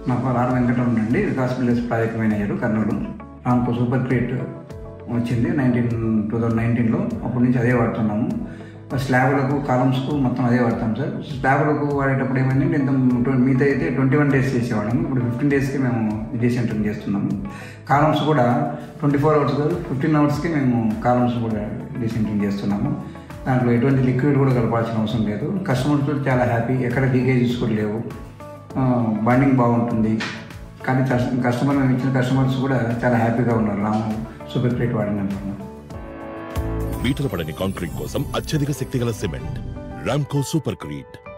నా పేరు ఆర్ వెంకటరమణ అండి Vikas village project manager Kurnool నాకు సూపర్ క్రియేట్ వచ్చింది నైన్టీన్ టూ థౌజండ్ నైన్టీన్లో అప్పటి నుంచి అదే వాడుతున్నాము స్లాబ్లకు కాలమ్స్కు మొత్తం అదే వాడతాం సార్ స్లాబ్లకు వాడేటప్పుడు ఏమైందంటే ఇంత ట్వ- మిగతా అయితే ట్వంటీ వన్ డేస్ చేసేవాళ్ళము ఇప్పుడు ఫిఫ్టీన్ డేస్కి మేము డీసెంటరింగ్ చేస్తున్నాము కాలమ్స్ కూడా ట్వంటీ ఫోర్ అవర్స్ కాదు ఫిఫ్టీన్ అవర్స్కి మేము కాలమ్స్ కూడా డీసెంటరింగ్ చేస్తున్నాము దాంట్లో ఎటువంటి లిక్విడ్ కూడా కలపాల్సిన అవసరం లేదు కస్టమర్స్ కూడా చాలా హ్యాపీ ఎక్కడ లీకేజెస్ కూడా లేవు బండింగ్ బాగుంటుంది కానీ కస్- కస్టమర్ మేము ఇచ్చిన కస్టమర్స్ కూడా చాలా హ్యాపీగా ఉన్నారు రాము సూపర్ క్రియేట్ వాడినందుకు బీటలు పడని కాంక్రీట్ కోసం అత్యధిక శక్తిగల సిమెంట్ రామ్కో సూపర్ క్రీట్